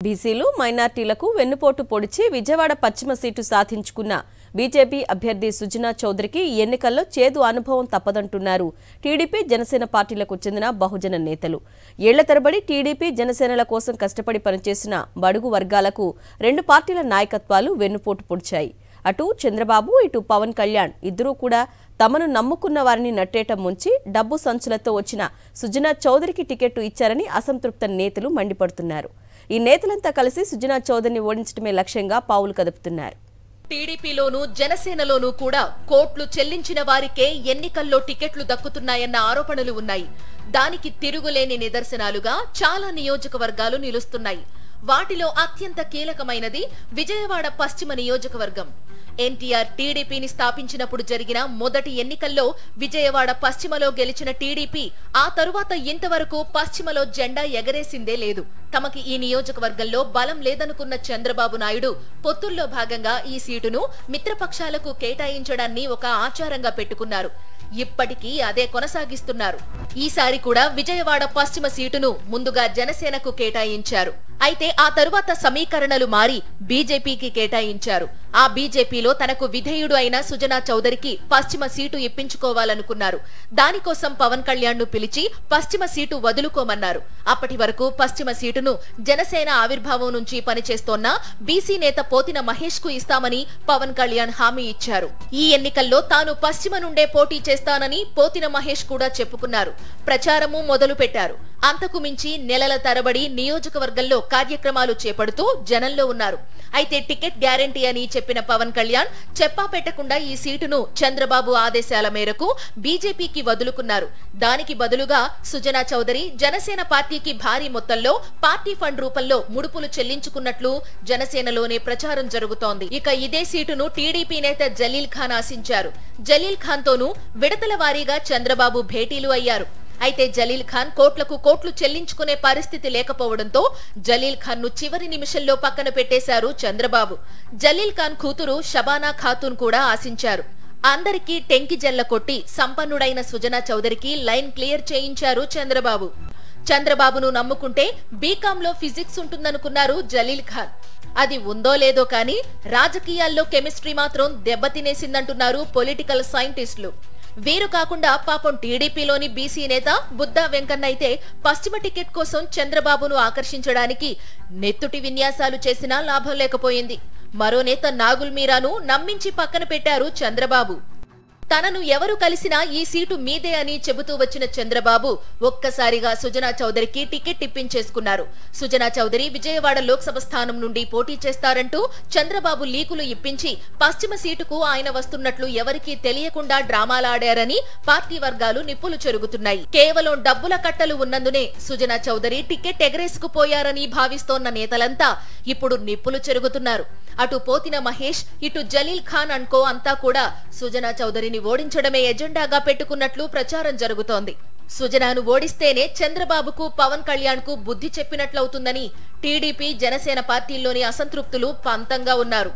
బీసీలు మైనార్టీలకు వెన్నుపోటు పొడిచి విజయవాడ పశ్చిమ సీటు సాధించుకున్న బీజేపీ అభ్యర్థి సుజనా చౌదరికి ఈ ఎన్నికల్లో చేదు అనుభవం తప్పదంటున్నారు టీడీపీ జనసేన పార్టీలకు చెందిన బహుజన నేతలు ఏళ్ల తరబడి టీడీపీ జనసేనల కోసం కష్టపడి పనిచేసిన బడుగు వర్గాలకు రెండు పార్టీల నాయకత్వాలు వెన్నుపోటు పొడిచాయి అటు చంద్రబాబు ఇటు పవన్ కళ్యాణ్ ఇద్దరూ కూడా తమను నమ్ముకున్న వారిని నట్టేట ముంచి డబ్బు సంచులతో వచ్చిన సుజనా చౌదరికి టికెట్టు ఇచ్చారని అసంతృప్త నేతలు మండిపడుతున్నారు ఈ నేతలంతా కలిసి సుజనా చౌదరిని ఓడించడమే లక్ష్యంగా పావులు కదుపుతున్నారు టీడీపీలోనూ జనసేనలోనూ కూడా కోట్లు చెల్లించిన వారికే ఎన్నికల్లో టికెట్లు దక్కుతున్నాయన్న ఆరోపణలు ఉన్నాయి దానికి తిరుగులేని నిదర్శనాలుగా చాలా నియోజకవర్గాలు నిలుస్తున్నాయి వాటిలో అత్యంత కీలకమైనది విజయవాడ పశ్చిమ నియోజకవర్గం ఎన్టీఆర్ టీడీపీని స్థాపించినప్పుడు జరిగిన మొదటి ఎన్నికల్లో విజయవాడ పశ్చిమలో గెలిచిన టీడీపీ ఆ తరువాత ఇంతవరకు పశ్చిమలో జెండా ఎగరేసిందే లేదు తమకి ఈ నియోజకవర్గంలో బలం లేదనుకున్న చంద్రబాబు నాయుడు పొత్తుల్లో భాగంగా ఈ సీటును మిత్రపక్షాలకు కేటాయించడాన్ని ఒక ఆచారంగా పెట్టుకున్నారు ఇప్పటికీ అదే కొనసాగిస్తున్నారు ఈసారి కూడా విజయవాడ పశ్చిమ సీటును ముందుగా జనసేనకు కేటాయించారు అయితే ఆ తరువాత సమీకరణలు మారి బీజేపీకి కేటాయించారు ఆ బీజేపీలో తనకు విధేయుడు అయిన సుజనా చౌదరికి పశ్చిమ సీటు ఇప్పించుకోవాలనుకున్నారు దానికోసం పవన్ కళ్యాణ్ ను పిలిచి పశ్చిమ సీటు వదులుకోమన్నారు అప్పటి వరకు పశ్చిమ సీటును జనసేన ఆవిర్భావం నుంచి పనిచేస్తోన్న బీసీ నేత పోతిన మహేష్ కు ఇస్తామని పవన్ కళ్యాణ్ హామీ ఇచ్చారు ఈ ఎన్నికల్లో తాను పశ్చిమ నుండే పోటీ చేస్తానని పోతిన మహేష్ కూడా చెప్పుకున్నారు ప్రచారము మొదలు పెట్టారు అంతకు మించి నెలల తరబడి నియోజకవర్గంలో కార్యక్రమాలు చేపడుతూ జనంలో ఉన్నారు అయితే టికెట్ గ్యారంటీ అని చెప్పిన పవన్ కళ్యాణ్ చెప్పా పెట్టకుండా ఈ సీటును చంద్రబాబు ఆదేశాల మేరకు బీజేపీకి వదులుకున్నారు దానికి బదులుగా సుజనా చౌదరి జనసేన పార్టీకి భారీ మొత్తంలో పార్టీ ఫండ్ రూపంలో ముడుపులు చెల్లించుకున్నట్లు జనసేనలోనే ప్రచారం జరుగుతోంది ఇక ఇదే సీటును టీడీపీ నేత జలీల్ ఖాన్ ఆశించారు జలీల్ ఖాన్ తోనూ విడతల వారీగా చంద్రబాబు భేటీలు అయ్యారు అయితే జలీల్ ఖాన్ కోట్లకు కోట్లు చెల్లించుకునే పరిస్థితి లేకపోవడంతో జలీల్ ఖాన్ ను చివరి నిమిషంలో పక్కన పెట్టేశారు చంద్రబాబు జలీల్ ఖాన్ కూతురు షబానా ఖాతూన్ కూడా ఆశించారు అందరికీ టెంకి జల్ల కొట్టి సంపన్నుడైన సుజనా చౌదరికి లైన్ క్లియర్ చేయించారు చంద్రబాబు చంద్రబాబును నమ్ముకుంటే బీకాంలో ఫిజిక్స్ ఉంటుందనుకున్నారు జలీల్ ఖాన్ అది ఉందో లేదో కానీ రాజకీయాల్లో కెమిస్ట్రీ మాత్రం దెబ్బతినేసిందంటున్నారు పొలిటికల్ సైంటిస్టులు వీరు కాకుండా పాపం టీడీపీలోని బీసీ నేత బుద్ధా వెంకన్న అయితే పశ్చిమ టికెట్ కోసం చంద్రబాబును ఆకర్షించడానికి నెత్తుటి విన్యాసాలు చేసినా లాభం లేకపోయింది మరో నేత నాగుల్ మీరాను నమ్మించి పక్కన పెట్టారు చంద్రబాబు తనను ఎవరు కలిసినా ఈ సీటు మీదే అని చెబుతూ వచ్చిన చంద్రబాబు ఒక్కసారిగా సుజనా చౌదరికి టికెట్ ఇప్పించేసుకున్నారు సుజనా చౌదరి విజయవాడ లోక్సభ స్థానం నుండి పోటీ చేస్తారంటూ చంద్రబాబు లీకులు ఇప్పించి పశ్చిమ సీటుకు ఆయన వస్తున్నట్లు ఎవరికీ తెలియకుండా డ్రామాలాడారని పార్టీ వర్గాలు నిప్పులు చెరుగుతున్నాయి కేవలం డబ్బుల కట్టలు ఉన్నందునే సుజనా చౌదరి టికెట్ ఎగరేసుకుపోయారని భావిస్తోన్న నేతలంతా ఇప్పుడు నిప్పులు చెరుగుతున్నారు అటు పోతిన మహేష్ ఇటు జలీల్ ఖాన్ అన్కో అంతా కూడా సుజనా చౌదరిని ఓడించడమే ఎజెండాగా పెట్టుకున్నట్లు ప్రచారం జరుగుతోంది సుజనాను ఓడిస్తేనే చంద్రబాబుకు పవన్ కళ్యాణ్ కు బుద్ధి చెప్పినట్లవుతుందని టీడీపీ జనసేన పార్టీల్లోని అసంతృప్తులు పంతంగా ఉన్నారు